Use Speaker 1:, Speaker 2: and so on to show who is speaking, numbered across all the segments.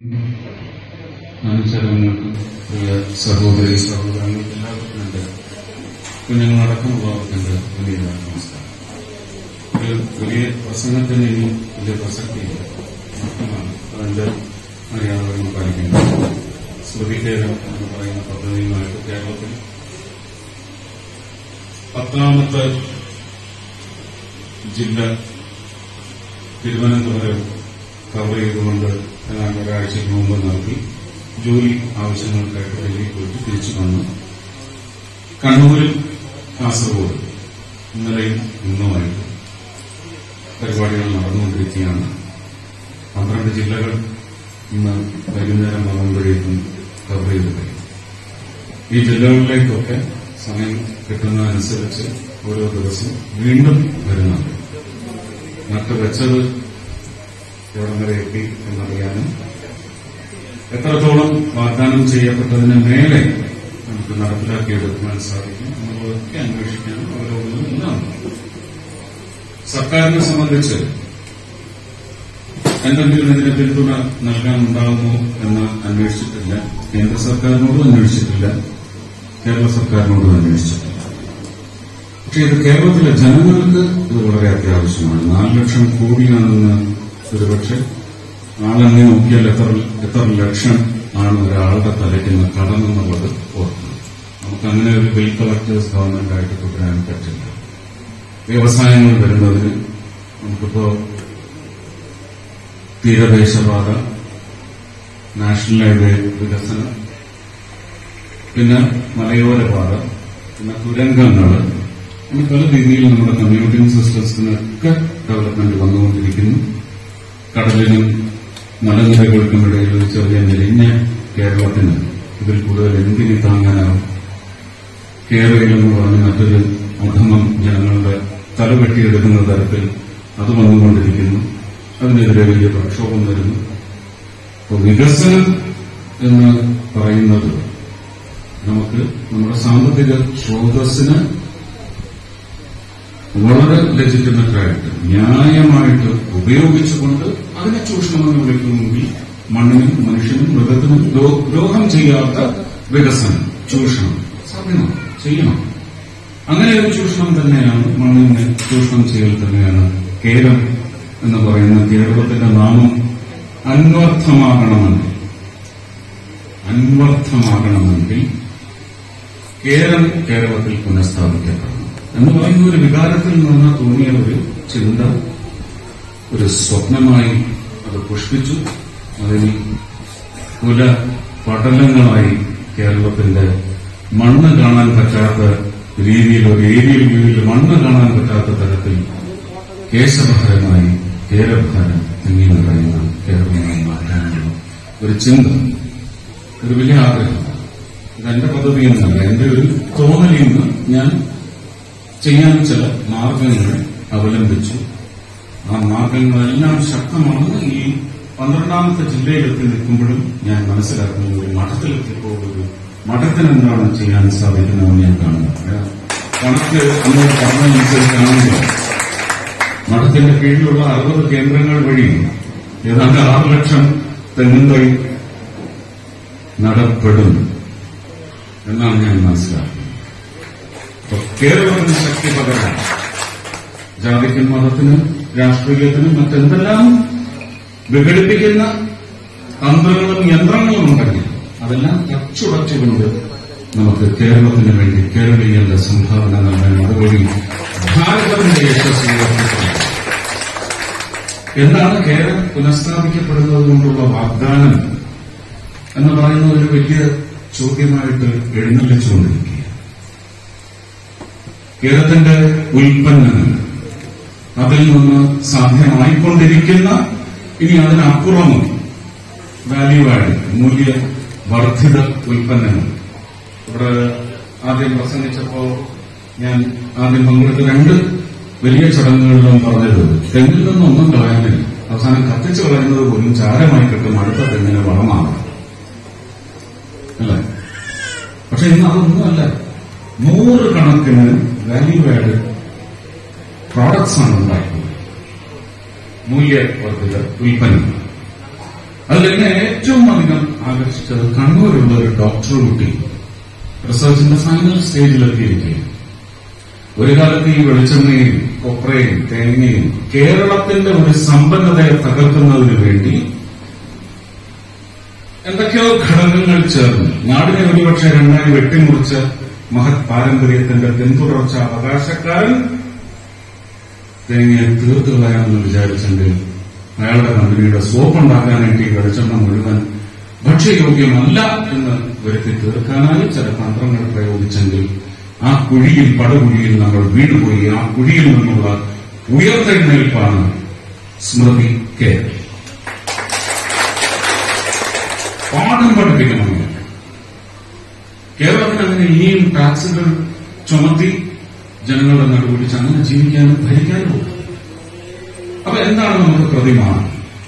Speaker 1: അനുചരങ്ങൾക്ക് പ്രിയ സഹോദരി സഹോദരങ്ങൾക്ക് എല്ലാവർക്കും എൻ്റെ കുഞ്ഞുങ്ങളടക്കമുള്ളവർക്ക് എൻ്റെ വലിയ നമസ്കാരം ഒരു വലിയ പ്രസംഗത്തിന് ഇനി വലിയ പ്രസക്തിയില്ല മാത്രമാണ് അതിന്റെ മര്യാദകൾ പാലിക്കുന്നത് ശ്രുതികേരം എന്ന് പറയുന്ന പദ്ധതിയുമായിട്ട് കേരളത്തിൽ പത്താമത്തെ ജില്ല തിരുവനന്തപുരം കവർ ചെയ്തുകൊണ്ട് ഞാൻ ഒരാഴ്ചയ്ക്ക് മുമ്പ് നടത്തി ജോലി ആവശ്യങ്ങൾക്കായിട്ട് ഡൽഹി പോയിട്ട് തിരിച്ചു വന്നു കണ്ണൂരും കാസർഗോഡ് ഇന്നലെയും ഇന്നുമായിട്ട് പരിപാടികൾ നടന്നുകൊണ്ടിരിക്കുകയാണ് പന്ത്രണ്ട് ജില്ലകൾ ഇന്ന് വൈകുന്നേരം ആകുമ്പോഴേക്കും കവർ ചെയ്ത് കഴിയും ഈ ജില്ലകളിലേക്കൊക്കെ സമയം കിട്ടുന്നതനുസരിച്ച് ഓരോ ദിവസം വീണ്ടും വരുന്നുണ്ട് നട്ടുവെച്ചത് എവിടം വരെ എത്തി എന്നറിയാനും എത്രത്തോളം വാഗ്ദാനം ചെയ്യപ്പെട്ടതിന് മേലെ നമുക്ക് നടപ്പിലാക്കിയെടുക്കുവാൻ സാധിക്കും എന്നുള്ളതൊക്കെ അന്വേഷിക്കാനും അവരോടൊന്നും എല്ലാം സർക്കാരിനെ സംബന്ധിച്ച് എന്തെങ്കിലും ഇതിന് പിന്തുണ നൽകാനുണ്ടാകുമോ എന്ന് അന്വേഷിച്ചിട്ടില്ല കേന്ദ്ര സർക്കാരിനോടും അന്വേഷിച്ചിട്ടില്ല കേരള സർക്കാരിനോടും അന്വേഷിച്ചിട്ടില്ല പക്ഷേ ഇത് കേരളത്തിലെ ജനങ്ങൾക്ക് ഇത് വളരെ അത്യാവശ്യമാണ് നാല് ലക്ഷം കോടിയാണെന്ന് ഒരുപക്ഷെ ആളെണ്ണി നോക്കിയാൽ എത്ര എത്ര ലക്ഷം ആണ് ഒരാളുടെ തലയ്ക്കുന്ന കടമെന്നുള്ളത് ഓർക്കണം നമുക്ക് അങ്ങനെ ഒരു ബിൽ കളക്ടേഴ്സ് ഗവൺമെന്റ് ആയിട്ട് തുടരാൻ പറ്റില്ല വ്യവസായങ്ങൾ വരുന്നതിന് നമുക്കിപ്പോ തീരദേശപാത നാഷണൽ ഹൈവേ വികസനം പിന്നെ മലയോര പാത പിന്നെ തുരങ്കങ്ങൾ അങ്ങനെ പല രീതിയിൽ നമ്മുടെ കമ്മ്യൂട്ടിംഗ് സിസ്റ്റംസിനൊക്കെ ഡെവലപ്മെന്റ് വന്നുകൊണ്ടിരിക്കുന്നു കടലിനും മലനിരകൾക്കും ഇടയിൽ ഒരു ചെറിയ മെലിഞ്ഞ കേരളത്തിന് ഇതിൽ കൂടുതൽ എന്തിന് താങ്ങാനാവും കേരളയിൽ എന്ന് പറഞ്ഞ മറ്റൊരു അധമം ജനങ്ങളുടെ തലവെട്ടിയെടുക്കുന്ന തരത്തിൽ അത് വന്നുകൊണ്ടിരിക്കുന്നു അതിനെതിരെ വലിയ പ്രക്ഷോഭം വരുന്നു അപ്പോൾ വികസനം എന്ന് പറയുന്നത് നമുക്ക് നമ്മുടെ സാമ്പത്തിക സ്രോതസ്സിന് വളരെ ലെജിറ്റിമറ്റായിട്ട് ന്യായമായിട്ട് ഉപയോഗിച്ചുകൊണ്ട് അതിനെ ചൂഷണമെന്ന് വിളിക്കുമെങ്കിൽ മണ്ണിനും മനുഷ്യനും മൃഗത്തിനും ദ്രോ- ദ്രോഹം ചെയ്യാത്ത വികസനം ചൂഷണം സാധ്യമാണ് ചെയ്യണം അങ്ങനെ ഒരു ചൂഷണം തന്നെയാണ് മണ്ണിനെ ചൂഷണം ചെയ്യൽ തന്നെയാണ് കേരം എന്ന് പറയുന്ന കേരളത്തിന്റെ നാമം അന്വർത്ഥമാകണമെങ്കിൽ അന്വർത്ഥമാകണമെങ്കിൽ കേരം കേരളത്തിൽ പുനഃസ്ഥാപിക്കപ്പെടണം എന്ന് പറയുന്ന ഒരു വികാരത്തിൽ നിന്ന് തോന്നിയ ഒരു ചിന്ത ഒരു സ്വപ്നമായി അത് പുഷ്പിച്ചു അതിന് കുല പടലങ്ങളായി കേരളത്തിന്റെ മണ്ണ് കാണാൻ പറ്റാത്ത രീതിയിൽ ഒരു ഏരിയൽ വ്യൂവിൽ മണ്ണ് കാണാൻ പറ്റാത്ത തരത്തിൽ കേശഭാരമായി കേരഭാരം തിങ്ങി നിറയുന്ന കേരളമായി മാറ്റാനുള്ള ഒരു ചിന്ത ഒരു വലിയ ആഗ്രഹം ഇത് എന്റെ പദ്ധതിയൊന്നുമല്ല എന്റെ ഒരു തോന്നലിൽ നിന്ന് ഞാൻ ചെയ്യാൻ ചില മാർഗങ്ങൾ അവലംബിച്ചു ആ മാർഗങ്ങളെല്ലാം ശക്തമാണ് ഈ പന്ത്രണ്ടാമത്തെ ജില്ലയിലെത്തി നിൽക്കുമ്പോഴും ഞാൻ മനസ്സിലാക്കുന്നത് ഒരു മഠത്തിലെത്തിയപ്പോൾ ഒരു മഠത്തിന് എന്താണ് ചെയ്യാൻ സാധിക്കുന്നതെന്ന് ഞാൻ കാണുന്നത് കണക്ക് അങ്ങോട്ട് പറഞ്ഞനുസരിച്ചാണെങ്കിൽ മഠത്തിന്റെ കീഴിലുള്ള അറുപത് കേന്ദ്രങ്ങൾ വഴി ഏതാണ്ട് ആറ് ലക്ഷം തെങ്ങും തൈ നടപ്പെടും എന്നാണ് ഞാൻ മനസ്സിലാക്കുന്നത് അപ്പൊ കേരളത്തിന് ശക്തി പകരാൻ ജാതിക്കും മതത്തിനും രാഷ്ട്രീയത്തിനും മറ്റെന്തെല്ലാം വിഘടിപ്പിക്കുന്ന തന്ത്രങ്ങളും യന്ത്രങ്ങളും ഉണ്ടെങ്കിൽ അതെല്ലാം അച്ചുടച്ചുകൊണ്ട് നമുക്ക് കേരളത്തിന് വേണ്ടി കേരളീയന്റെ സംഭാവന നൽകാൻ അതുവഴി ഭാരതത്തിന്റെ യശസ് ഉയർത്തിക്കണം എന്താണ് കേരളം പുനഃസ്ഥാപിക്കപ്പെടുന്നത് കൊണ്ടുള്ള വാഗ്ദാനം എന്ന് പറയുന്ന ഒരു വലിയ ചോദ്യമായിട്ട് എഴുന്നള്ളിച്ചുകൊണ്ടിരിക്കുക കേരളത്തിന്റെ ഉൽപ്പന്നങ്ങൾ അതിൽ നിന്ന് സാധ്യമായിക്കൊണ്ടിരിക്കുന്ന ഇനി അതിനപ്പുറമും വാല്യൂ ആഡ് മൂല്യ വർദ്ധിത ഉൽപ്പന്നങ്ങൾ ഇവിടെ ആദ്യം പ്രസംഗിച്ചപ്പോ ഞാൻ ആദ്യം പങ്കെടുത്ത രണ്ട് വലിയ ചടങ്ങുകളിലും പറഞ്ഞത് തെങ്ങിൽ നിന്നൊന്നും കളയാനില്ല അവസാനം കത്തിച്ചു കളയുന്നത് പോലും ചാരമായി കിട്ടും അടുത്ത തെങ്ങിന് വളമാണ് അല്ലേ പക്ഷെ ഇന്ന് അതൊന്നുമല്ല നൂറുകണക്കിന് വാല്യൂ ആഡ് പ്രോഡക്ട്സ് ആണ് ഉണ്ടാക്കുന്നത് മൂല്യവർദ്ധിത ഉൽപ്പന്നങ്ങൾ അതിലെന്നെ ഏറ്റവും അധികം ആകർഷിച്ചത് കണ്ണൂരുള്ള ഒരു ഡോക്ടർ കുട്ടി റിസർച്ചിന്റെ ഫൈനൽ സ്റ്റേജിലൊക്കെ ഇരിക്കുകയാണ് ഒരു കാലത്ത് ഈ വെളിച്ചെണ്ണയും കൊപ്രയും തേങ്ങയും കേരളത്തിന്റെ ഒരു സമ്പന്നതയെ തകർക്കുന്നതിന് വേണ്ടി എന്തൊക്കെയോ ഘടകങ്ങൾ ചേർന്ന് നാടിനെ ഒരുപക്ഷെ രണ്ടായി വെട്ടിമുറിച്ച മഹത് പാരമ്പര്യത്തിന്റെ പിന്തുടർച്ച അവകാശക്കാരൻ തേങ്ങയെ തീർത്തു കളയാമെന്ന് വിചാരിച്ചെങ്കിൽ അയാളുടെ കമ്പനിയുടെ സോപ്പ് ഉണ്ടാക്കാനായിട്ട് ഈ വെളിച്ചെണ്ണ മുഴുവൻ ഭക്ഷ്യയോഗ്യമല്ല എന്ന് വരുത്തി തീർക്കാനായി ചില തന്ത്രങ്ങൾ പ്രയോഗിച്ചെങ്കിൽ ആ കുഴിയിൽ പടകുഴിയിൽ നമ്മൾ വീണുപോയി ആ കുഴിയിൽ നിന്നുള്ള ഉയർത്തെഴുന്നേൽപ്പാണ് സ്മൃതി കെ പാഠം പഠിപ്പിക്കണമെന്ന് കേരളത്തിൽ അങ്ങനെ ഇനിയും ടാക്സുകൾ ചുമത്തി ജനങ്ങളുടെ നടുപിടിച്ച് അങ്ങനെ ജീവിക്കാനും ഭരിക്കാനും അപ്പൊ എന്താണ് നമുക്ക് പ്രതിമാനം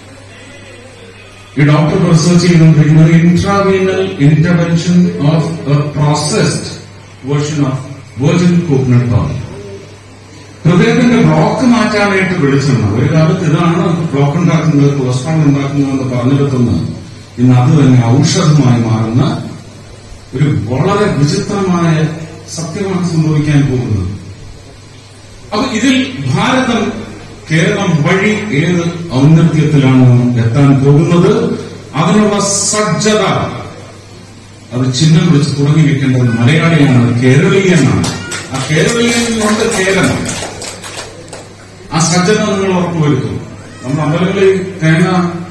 Speaker 1: ഈ ഡോക്ടർ റിസർച്ച് ചെയ്തുകൊണ്ടിരിക്കുന്നത് intravenal intervention of a processed version of virgin coconut power ഹൃദയത്തിന്റെ ബ്ലോക്ക് മാറ്റാനായിട്ട് വിളിച്ചെണ്ണ ഒരു കാലത്ത് ഇതാണ് ബ്ലോക്ക് ഉണ്ടാക്കുന്നത് കൊളസ്ട്രോൾ ഉണ്ടാക്കുന്നത് എന്ന് പറഞ്ഞെടുത്തുന്ന ഇന്ന് അത് തന്നെ ഔഷധമായി മാറുന്ന ഒരു വളരെ വിചിത്രമായ സത്യമാണ് സംഭവിക്കാൻ പോകുന്നത് അപ്പൊ ഇതിൽ ഭാരതം കേരളം വഴി ഏത് ഔന്നത്യത്തിലാണ് എത്താൻ പോകുന്നത് അതിനുള്ള സജ്ജത അത് ചിഹ്നം വിളിച്ച് തുടങ്ങി വെക്കേണ്ടത് മലയാളിയാണ് കേരളീയനാണ് ആ കേരളീയനുണ്ട് കേരളം ആ സജ്ജത നിങ്ങൾ ഉറപ്പുവരുത്തും നമ്മുടെ അമ്പലങ്ങളിൽ തേങ്ങ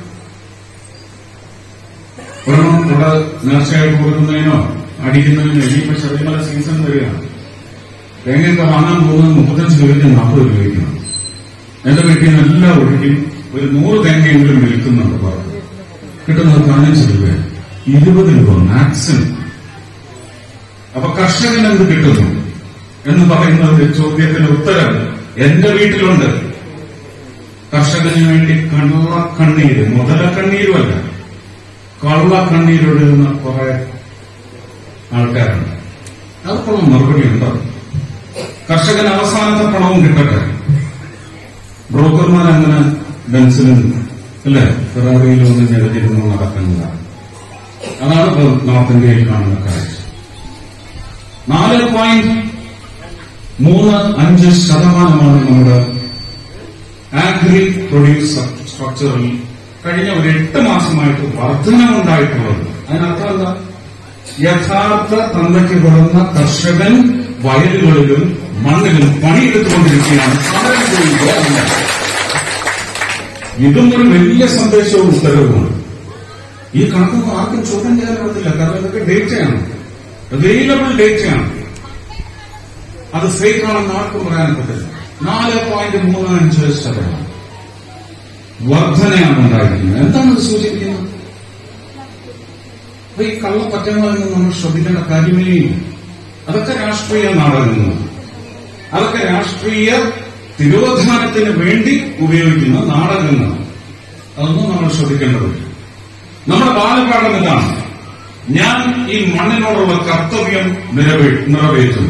Speaker 1: ഒരെണ്ണം ഇവിടെ നേർച്ചയായിട്ട് കൊടുക്കുന്നതിനോ അടിക്കുന്നതിനോ ഇനിയിപ്പോ ശബരിമല സീസൺ വരികയാണ് തേങ്ങയൊക്കെ വാങ്ങാൻ പോകുന്നത് മുപ്പത്തഞ്ച് രൂപയ്ക്ക് നാൽപ്പത് രൂപയ്ക്കാണ് എന്റെ വീട്ടിൽ നിന്ന് എല്ലാം ഒഴുകിയും ഒരു നൂറ് തേങ്ങയെങ്കിലും വിൽക്കുന്നുണ്ട് പറഞ്ഞു കിട്ടുന്നത് പതിനഞ്ച് രൂപ ഇരുപത് രൂപ മാക്സിമം അപ്പൊ കർഷകൻ എന്ത് കിട്ടുന്നു എന്ന് പറയുന്ന ഒരു ചോദ്യത്തിന് ഉത്തരം എന്റെ വീട്ടിലുണ്ട് കർഷകന് വേണ്ടി കണ്ണുള്ള കണ്ണീര് മുതല കണ്ണീരുമല്ല കള്ള കണ്ണീരൊഴുകുന്ന കുറെ ആൾക്കാരുണ്ട് അവർക്കുള്ള മറുപടി ഉണ്ടോ കർഷകന് അവസാനത്തെ പണവും കിട്ടട്ടെ ബ്രോക്കർമാർ അങ്ങനെ ബെൻസിലും അല്ലെ ഫെറാറിയിലും ഒന്നും നിരത്തിരുന്നു നടക്കുന്നില്ല അതാണ് ഇപ്പോൾ നോർത്ത് ഇന്ത്യയിൽ കാണുന്ന കാഴ്ച നാല് പോയിന്റ് മൂന്ന് അഞ്ച് ശതമാനമാണ് നമ്മുടെ ആഗ്രി പ്രൊഡ്യൂസ് സ്ട്രക്ചറിൽ കഴിഞ്ഞ ഒരു എട്ട് മാസമായിട്ട് വർധനമുണ്ടായിട്ടുള്ളത് അതിനർത്ഥം എന്താ യഥാർത്ഥ തന്തയ്ക്ക് പിറന്ന കർഷകൻ വയലുകളിലും മണ്ണിലും പണിയെടുത്തുകൊണ്ടിരിക്കുകയാണ് സമരം ചെയ്യുക അല്ല. ഇതും ഒരു വലിയ സന്ദേശവും ഉത്തരവുമാണ് ഈ കണക്കൊന്നും ആർക്കും ചോദ്യം ചെയ്യാൻ പറ്റില്ല കാരണം ഇതൊക്കെ ഡേറ്റയാണ് അവൈലബിൾ ഡേറ്റയാണ് അത് ഫേക്ക് ആണെന്ന് ആർക്കും പറയാൻ പറ്റില്ല നാല് പോയിന്റ് മൂന്ന് അഞ്ച് ശതമാനം വർധനയാണ് ഉണ്ടായിരിക്കുന്നത് എന്താണ് ഇത് സൂചിപ്പിക്കുന്നത് അപ്പൊ ഈ കള്ളപ്പറ്റങ്ങളൊന്നും നമ്മൾ ശ്രദ്ധിക്കേണ്ട കാര്യമേ ഇല്ല അതൊക്കെ രാഷ്ട്രീയ നാടകങ്ങൾ അതൊക്കെ രാഷ്ട്രീയ തിരോധാനത്തിന് വേണ്ടി ഉപയോഗിക്കുന്ന നാടകങ്ങൾ അതൊന്നും നമ്മൾ ശ്രദ്ധിക്കേണ്ടതില്ല നമ്മുടെ ബാലപാഠം ഇതാണ് ഞാൻ ഈ മണ്ണിനോടുള്ള കർത്തവ്യം നിറവേ- നിറവേറ്റുന്നു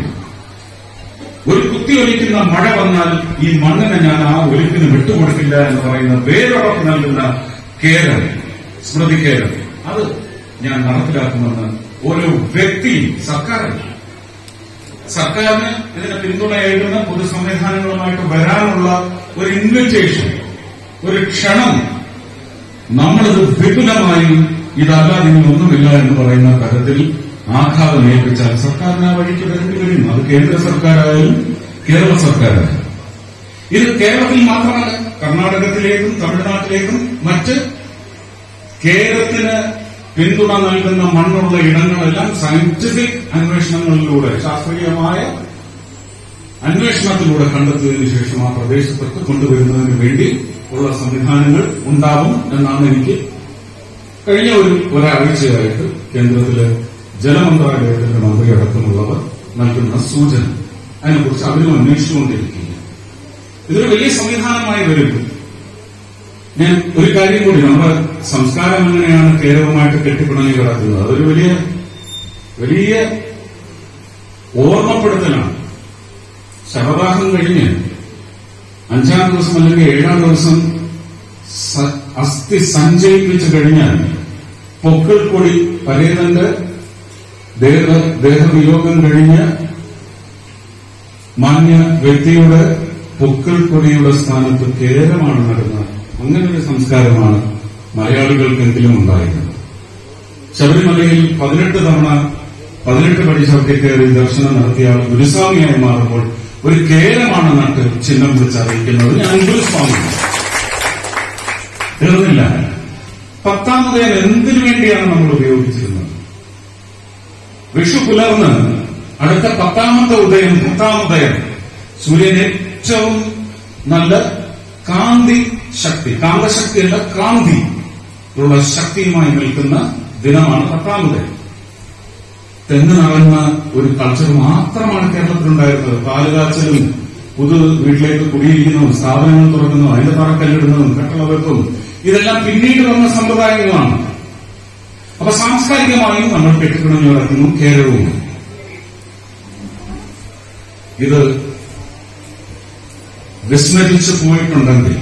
Speaker 1: ഒരു കുത്തിയൊലിക്കുന്ന മഴ വന്നാൽ ഈ മണ്ണിനെ ഞാൻ ആ ഒലിപ്പിന് വിട്ടുകൊടുക്കില്ല എന്ന് പറയുന്ന വേരുറപ്പ് നൽകുന്ന കേരം സ്മൃതി കേരം അത് ഞാൻ നടപ്പിലാക്കുമെന്ന് ഓരോ വ്യക്തിയും സർക്കാരല്ല സർക്കാരിന് ഇതിന് പിന്തുണയേകുന്ന പൊതു സംവിധാനങ്ങളുമായിട്ട് വരാനുള്ള ഒരു ഇൻവിറ്റേഷൻ ഒരു ക്ഷണം നമ്മളിത് വിപുലമായി ഇതല്ലാതെ ഇനി ഒന്നുമില്ല എന്ന് പറയുന്ന തരത്തിൽ ആഘാതം ഏൽപ്പിച്ചാൽ സർക്കാരിന് ആ വഴിക്ക് വരേണ്ടി വരും അത് കേന്ദ്ര സർക്കാരായാലും കേരള സർക്കാരായാലും ഇത് കേരളത്തിൽ മാത്രമല്ല കർണാടകത്തിലേക്കും തമിഴ്നാട്ടിലേക്കും മറ്റ് കേരളത്തിന് പിന്തുണ നൽകുന്ന മണ്ണുള്ള ഇടങ്ങളെല്ലാം സയന്റിഫിക് അന്വേഷണങ്ങളിലൂടെ ശാസ്ത്രീയമായ അന്വേഷണത്തിലൂടെ കണ്ടെത്തിയതിനു ശേഷം ആ പ്രദേശത്തൊക്കെ കൊണ്ടുവരുന്നതിന് വേണ്ടി ഉള്ള സംവിധാനങ്ങൾ ഉണ്ടാവും എന്നാണ് എനിക്ക് കഴിഞ്ഞ ഒരു ഒരാഴ്ചയായിട്ട് കേന്ദ്രത്തിലെ ജലമന്ത്രാലയത്തിന്റെ മന്ത്രിയടക്കമുള്ളവർ നൽകുന്ന സൂചന അതിനെക്കുറിച്ച് അവരും അന്വേഷിച്ചുകൊണ്ടിരിക്കുകയാണ് ഇതൊരു വലിയ സംവിധാനമായി വരും ഞാൻ ഒരു കാര്യം കൂടി നമ്മുടെ സംസ്കാരം എങ്ങനെയാണ് കേരളവുമായിട്ട് കെട്ടിപ്പിണങ്ങി കിടക്കുന്നത് അതൊരു വലിയ വലിയ ഓർമ്മപ്പെടുത്തലാണ് ശവദാഹം കഴിഞ്ഞ് അഞ്ചാം ദിവസം അല്ലെങ്കിൽ ഏഴാം ദിവസം സ- അസ്ഥി സഞ്ചയിപ്പിച്ചു കഴിഞ്ഞാൽ പൊക്കിൾ കൊടി പരേതന്റെ ദേഹ ദേഹവിയോഗം കഴിഞ്ഞ് മാന്യ വ്യക്തിയുടെ പൊക്കിൾ കൊടിയുടെ സ്ഥാനത്ത് കേരമാണ് നടന്നത് അങ്ങനെ ഒരു സംസ്കാരമാണ് മലയാളികൾക്കെങ്കിലും ഉണ്ടായിരുന്നത് ശബരിമലയിൽ പതിനെട്ട് തവണ പതിനെട്ട് പടി ചവിട്ടി കയറി ദർശനം നടത്തിയ ആൾ ഗുരുസ്വാമിയായി മാറുമ്പോൾ ഒരു കേരമാണ് നട്ട് ചിഹ്നം വിളിച്ച് അറിയിക്കുന്നത് ഞാൻ ഗുരുസ്വാമിയാണ് തീർന്നില്ല പത്താമതയം എന്തിനു വേണ്ടിയാണ് നമ്മൾ ഉപയോഗിച്ചിരുന്നത് വിഷു പുലർന്ന് അടുത്ത പത്താമത്തെ ഉദയം പത്താമുദയം സൂര്യൻ ഏറ്റവും നല്ല കാന്തി ശക്തി കാന്തശക്തിയല്ല കാന്തി ഉള്ള ശക്തിയുമായി നിൽക്കുന്ന ദിനമാണ് പത്താമുദയം തെങ്ങ് നടന്ന ഒരു കൾച്ചർ മാത്രമാണ് കേരളത്തിലുണ്ടായിരുന്നത് പാലുകാച്ചലും പുതു വീട്ടിലേക്ക് കുടിയിരിക്കുന്നതും സ്ഥാപനങ്ങൾ തുറക്കുന്നതും അതിന്റെ തറക്കല്ലിടുന്നതും കെട്ടുള്ളവർക്കും ഇതെല്ലാം പിന്നീട് വന്ന സമ്പ്രദായങ്ങളാണ് അപ്പൊ സാംസ്കാരികമായും നമ്മൾ കെട്ടിക്കിടന്നു കിടക്കുന്നു കേരളവും ഇത് വിസ്മരിച്ചു പോയിട്ടുണ്ടെങ്കിൽ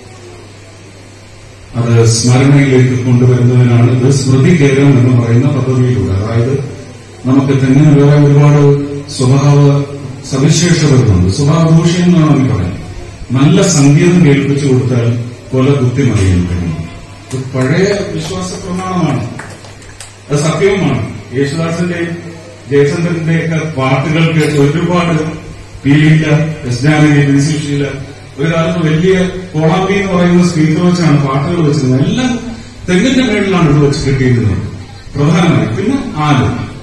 Speaker 1: അത് സ്മരണയിലേക്ക് കൊണ്ടുവരുന്നതിനാണ് ഇത് സ്മൃതി കേരളം എന്ന് പറയുന്ന പദ്ധതിയിലൂടെ അതായത് നമുക്ക് തെങ്ങിന് വേറെ ഒരുപാട് സ്വഭാവ സവിശേഷതകളുണ്ട് സ്വഭാവ ദൂഷ്യം എന്നാണ് നമുക്ക് പറയാം നല്ല സംഗീതം കേൾപ്പിച്ചു കൊടുത്താൽ കൊല കുത്തി മറിയാൻ കഴിയും ഇത് പഴയ വിശ്വാസ പ്രമാണമാണ് അത് സത്യവുമാണ് യേശുദാസിന്റെ ജയചന്ദ്രന്റെ ഒക്കെ പാട്ടുകൾ കേട്ട് ഒരുപാട് പീലില്ല എസ് ജാനകി ബിൻസിഷീല ഒരു കാലത്ത് വലിയ കോളാമ്പി എന്ന് പറയുന്ന സ്പീക്കർ വെച്ചാണ് പാട്ടുകൾ വെച്ചിരുന്നത് എല്ലാം തെങ്ങിന്റെ മേളിലാണ് ഇത് വെച്ച് കിട്ടിയിരുന്നത് പ്രധാനമായി പിന്നെ ആല്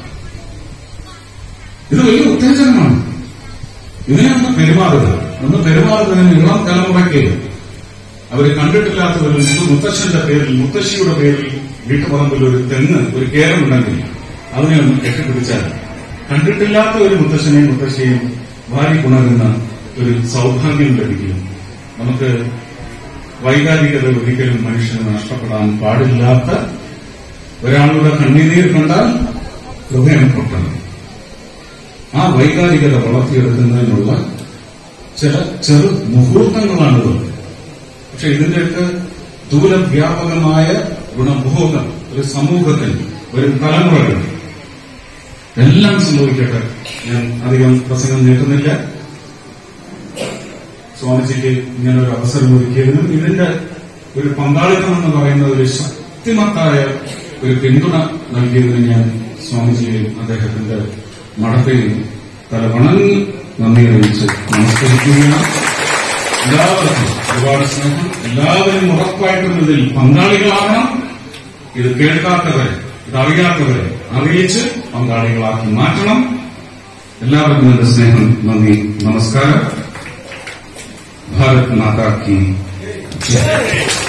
Speaker 1: ഇത് വലിയ ഉത്തേജനമാണ് ഇതിനെയൊന്ന് പെരുമാറുക ഒന്ന് പെരുമാറുന്നതിന് ഇളം തലമുറയ്ക്ക് അവർ കണ്ടിട്ടില്ലാത്തവരിൽ മുമ്പ് മുത്തശ്ശന്റെ പേരിൽ മുത്തശ്ശിയുടെ പേരിൽ വീട്ടുപറമ്പിൽ ഒരു തെങ്ങ് ഒരു കേരമുണ്ടെങ്കിൽ അതിനെ ഒന്ന് കെട്ടിപ്പിടിച്ചാൽ കണ്ടിട്ടില്ലാത്ത ഒരു മുത്തശ്ശനെയും മുത്തശ്ശിയെയും വാരി ഉണരുന്ന ഒരു സൗഭാഗ്യം ലഭിക്കും നമുക്ക് വൈകാരികത ഒരിക്കലും മനുഷ്യന് നഷ്ടപ്പെടാൻ പാടില്ലാത്ത ഒരാളുടെ കണ്ണീർ കണ്ടാൽ ഹൃദയം പൊട്ടണം ആ വൈകാരികത വളർത്തിയെടുക്കുന്നതിനുള്ള ചില ചെറു മുഹൂർത്തങ്ങളാണിത് പക്ഷെ ഇതിന്റെയൊക്കെ ദൂരവ്യാപകമായ ഗുണഭോഗം ഒരു സമൂഹത്തിൽ ഒരു തലമുറകൾ എല്ലാം സംഭവിക്കട്ടെ ഞാൻ അധികം പ്രസംഗം നീട്ടുന്നില്ല സ്വാമിജിക്ക് ഇങ്ങനെ ഒരു അവസരം ഒരുക്കിയതിനും ഇതിന്റെ ഒരു പങ്കാളിത്തം എന്ന് പറയുന്ന ഒരു ശക്തിമത്തായ ഒരു പിന്തുണ നൽകിയതിന് ഞാൻ സ്വാമിജിയെയും അദ്ദേഹത്തിന്റെ മഠത്തെയും തലവണങ്ങി നന്ദി അറിയിച്ച് നമസ്കരിക്കുകയാണ് എല്ലാവർക്കും ഒരുപാട് സ്നേഹം എല്ലാവരും ഉറപ്പായിട്ടും ഇതിൽ പങ്കാളികളാകണം ഇത് കേൾക്കാത്തവരെ ഇത് അറിയാത്തവരെ അറിയിച്ച് പങ്കാളികളാക്കി മാറ്റണം എല്ലാവർക്കും എന്റെ സ്നേഹം നന്ദി നമസ്കാരം ഭാരത് മാതാ കി ജയ്